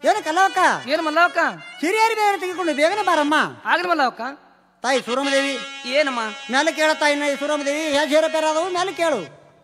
ಏನು ಕಲ್ಲವಕ್ಕ ಏನು ಮಲ್ಲವಕ್ಕ ಹಿರಿಯರಿ ಬೇರೆ ತೆಗೆದುಕೊಂಡು ಬೇಗನೆ ಬಾರಮ್ಮ ಆಗ್ಲಿ ಮಲ್ಲವಕ್ಕ ತಾಯಿ ಸೂರಮದೇವಿ ಏನಮ್ಮ ಮೇಲೆ ಕೇಳ ತಾಯಿ ನೈ ಸೂರಮದೇವಿ ಯಾ ಜೇರ ಪೇರ ಅದಾವು ಮೇಲೆ ಕೇಳು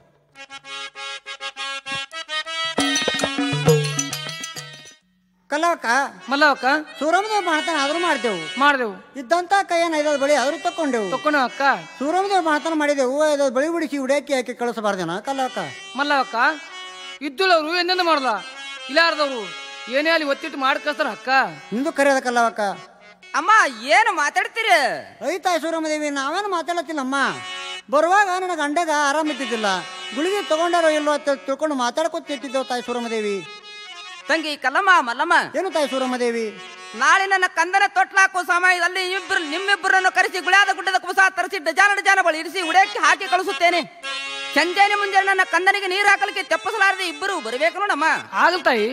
ಕಲ್ಲವಕ್ಕ ಮಲ್ಲವಕ್ಕ ಸೂರಮದೇವಿ ಮಾಡ್ತಾನೆ ಆದ್ರೂ ಮಾಡ್ತೇವು ಮಾಡ್ದೆವು ಇದ್ದಂತ ಕೈಯನ್ನ ಐದೈದು ಬಳಿ ಆದ್ರೂ ತಕೊಂಡೆವು ತಕ್ಕೊಂಡು ಅಕ್ಕ ಸೂರಮದೇವಿ ಮಾಡ್ತಾನೆ ಮಾಡಿದೆವು ಐದೈದು ಬಳಿ ಬಿಡಿಸಿ ಉಡಾಕಿ ಹಾಕಿ ಕಳಿಸಬಾರ್ದೇನ ಕಲ್ಲವಕ್ಕ ಮಲ್ಲವಕ್ಕ ಇದ್ದುಳವ್ರು ಎಂದೆಂದ ಮಾಡ್ದ ಇಲ್ಲಾರ್ದವ್ರು ಏನೇ ಅಲ್ಲಿ ಒತ್ತಿಟ್ಟು ಮಾಡಿ ಕಳ್ಸ್ತಾರ ಅಕ್ಕ ನಿಂದು ಕರೆಯದ ಕಲ್ಲವಕ್ಕ ಅಮ್ಮ ಏನು ಮಾತಾಡ್ತೀರಿ ಐತಾಯ್ ಸೂರಮದೇವಿ ನಾವೇನು ಮಾತಾಡತ್ತಿಲ್ಲಮ್ಮ ಬರುವಾಗ ನನ್ನ ಗಂಡಗ ಆರಾಮಿದ್ದಿದ್ದಿಲ್ಲ ಗುಳಿಗೆ ತಗೊಂಡಾರೋ ಇಲ್ವೋ ಅಂತ ತಿಳ್ಕೊಂಡು ಮಾತಾಡ್ಕೊತಿದ್ದೇವು ತಾಯಿ ಸೂರಮದೇವಿ ತಂಗಿ ಕಲ್ಲಮ್ಮ ಮಲ್ಲಮ್ಮ ಏನು ತಾಯಿ ಸೂರಮದೇವಿ ನಾಳೆ ನನ್ನ ಕಂದನ ತೊಟ್ಲಾಕೋ ಸಮಯದಲ್ಲಿ ಇಬ್ಬರು ನಿಮ್ಮಿಬ್ಬರನ್ನು ಕರೆಸಿ ಗುಳಿಯಾದ ಗುಡ್ಡದ ಕುಸ ತರಿಸಿ ಡಜಾನ ಡಜಾನ ಬಳಿ ಇರಿಸಿ ಉಡಕ್ಕೆ ಹಾಕಿ ಕಳಿಸುತ್ತೇನೆ ಸಂಜೆನೆ ಮುಂಜಾನೆ ನನ್ನ ಕಂದನಿಗೆ ನೀರು ಹಾಕಲಿಕ್ಕೆ ತೆಪ್ಪಸಲಾರದೆ ಇಬ್ಬರು ಬರಬೇಕು ನೋಡಮ್ಮ ಆಗಲ್ ತಾಯಿ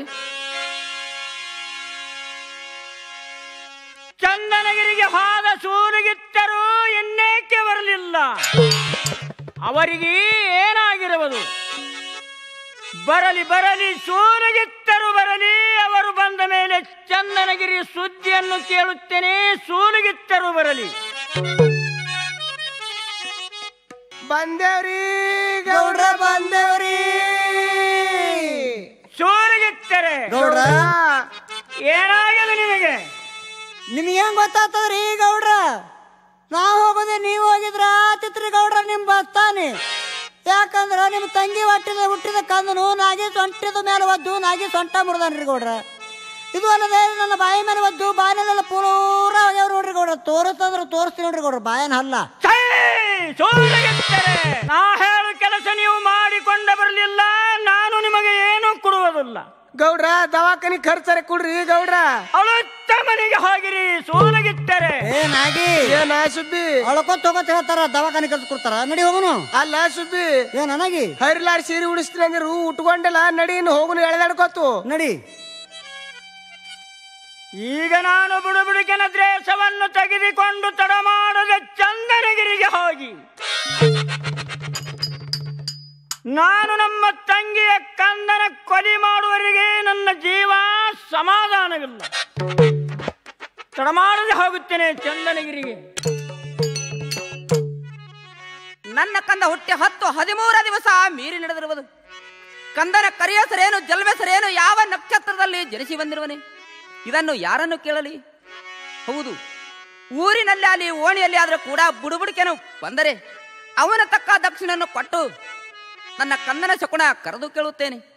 ಚಂದನಗಿರಿಗೆ ಹೋದ ಸೂರಿಗಿತ್ತರೂ ಇನ್ನೇಕೆ ಬರಲಿಲ್ಲ ಅವರಿಗೆ ಏನಾಗಿರುವುದು ಬರಲಿ ಬರಲಿ ಸೂರಿಗಿತ್ತರು ಬರಲಿ ಅವರು ಬಂದ ಮೇಲೆ ಚಂದನಗಿರಿ ಸುದ್ದಿಯನ್ನು ಕೇಳುತ್ತೇನೆ ಸೂರಿಗಿತ್ತರು ಬರಲಿ ಬಂದೇವ್ರಿ ಗೌಡ್ರ ಬಂದೇವ್ರಿ ಸೂರಿಗಿತ್ತರೆ ಗೌಡ್ರ ಏನಾಗಿದೆ ನಿನಗೆ ನಿಮ್ಗೆ ಹೆಂಗ್ ಗೊತ್ತಾಗ್ತದ್ರಿ ಗೌಡ್ರ ನಾವು ಹೋಗೋದೆ ನೀವು ಹೋಗಿದ್ರ ಆತಿತ್ರಿ ಗೌಡ್ರ ನಿಮ್ ಬಸ್ತಾನೆ ಯಾಕಂದ್ರ ನಿಮ್ ತಂಗಿ ಹೊಟ್ಟಿದ ಹುಟ್ಟಿದ ಕಂದನು ನಾಗಿ ಸೊಂಟದ ಮೇಲೆ ಒದ್ದು ನಾಗಿ ಸೊಂಟ ಮುರಿದಾನ್ರಿ ಗೌಡ್ರ ಇದು ಅಲ್ಲದೆ ನನ್ನ ಬಾಯಿ ಮೇಲೆ ಒದ್ದು ಬಾಯಿನೆಲ್ಲ ಪೂರ ಆಗ್ಯಾವ ನೋಡ್ರಿ ಗೌಡ್ರ ತೋರಿಸ್ತಂದ್ರ ತೋರಿಸ್ತೀನಿ ನೋಡ್ರಿ ಗೌಡ್ರ ಬಾಯನ್ ಹಲ್ಲ ಛೈ! ಸೂರ್ಯಗಿತ್ತರೆ ನಾ ಹೇಳು ಕೆಲಸ ನೀವು ಮಾಡಿಕೊಂಡ ಬರಲಿಲ್ಲ ನಾನು ನಿಮಗೆ ಏನು ಕೊಡುವುದಿಲ್ಲ ಗೌಡ್ರ ದವಾಖಾನಿ ಖರ್ಚರೆ ಕೊಡ್ರಿ ಗೌಡ್ರ ಅಳುತ್ತ ಮನೆಗೆ ಹೋಗಿರಿ ಸೂಲಗಿತ್ತರೆ ಏ ನಾಗಿ ಏನ ಸುಬ್ಬಿ ಅಳ್ಕೊತ್ ಹೋಗೋತ್ ಹೇಳ್ತಾರ ದವಾಖಾನೆ ಕಲ್ಸ್ ಕೊಡ್ತಾರ ನಡಿ ಹೋಗುನು ಅಲ್ಲ ಸುಬ್ಬಿ ಏ ನನಗಿ ಹರಿಲಾರ್ ಸೀರೆ ಉಡಿಸ್ತೀನಿ ಅಂದಿರು ಉಟ್ಕೊಂಡಲ್ಲ ನಡಿ ಇನ್ನು ಹೋಗುನು ಎಳೆದಾಡ್ಕೋತು ನಡಿ ಈಗ ನಾನು ಬುಡುಬುಡುಕಿನ ದ್ರೇಷವನ್ನು ತೆಗೆದುಕೊಂಡು ತಡ ಮಾಡದೆ ಚಂದನಗಿರಿಗೆ ಹೋಗಿ ನಾನು ನಮ್ಮ ತಂಗಿಯ ಕಂದನ ಕೊಲಿ ಮಾಡುವವರೆಗೆ ನನ್ನ ಜೀವ ಸಮಾಧಾನವಿಲ್ಲ ತಡ ಮಾಡದೆ ಹೋಗುತ್ತೇನೆ ಚಂದನಗಿರಿಗೆ ನನ್ನ ಕಂದ ಹುಟ್ಟಿ ಹತ್ತು ಹದಿಮೂರ ದಿವಸ ಮೀರಿ ನಡೆದಿರುವುದು ಕಂದನ ಕರಿಯಸರೇನು ಜಲ್ವೆಸರೇನು ಯಾವ ನಕ್ಷತ್ರದಲ್ಲಿ ಜನಿಸಿ ಬಂದಿರುವನೆ ಇದನ್ನು ಯಾರನ್ನು ಕೇಳಲಿ ಹೌದು ಊರಿನಲ್ಲಿ ಅಲ್ಲಿ ಓಣಿಯಲ್ಲಿ ಆದರೂ ಕೂಡ ಬುಡುಬುಡಿಕೆನು ಬಂದರೆ ಅವನ ತಕ್ಕ ದಕ್ಷಿಣನ್ನು ಕೊಟ್ಟು ನನ್ನ ಕಂದನ ಶಕುನ ಕರೆದು ಕೇಳುತ್ತೇನೆ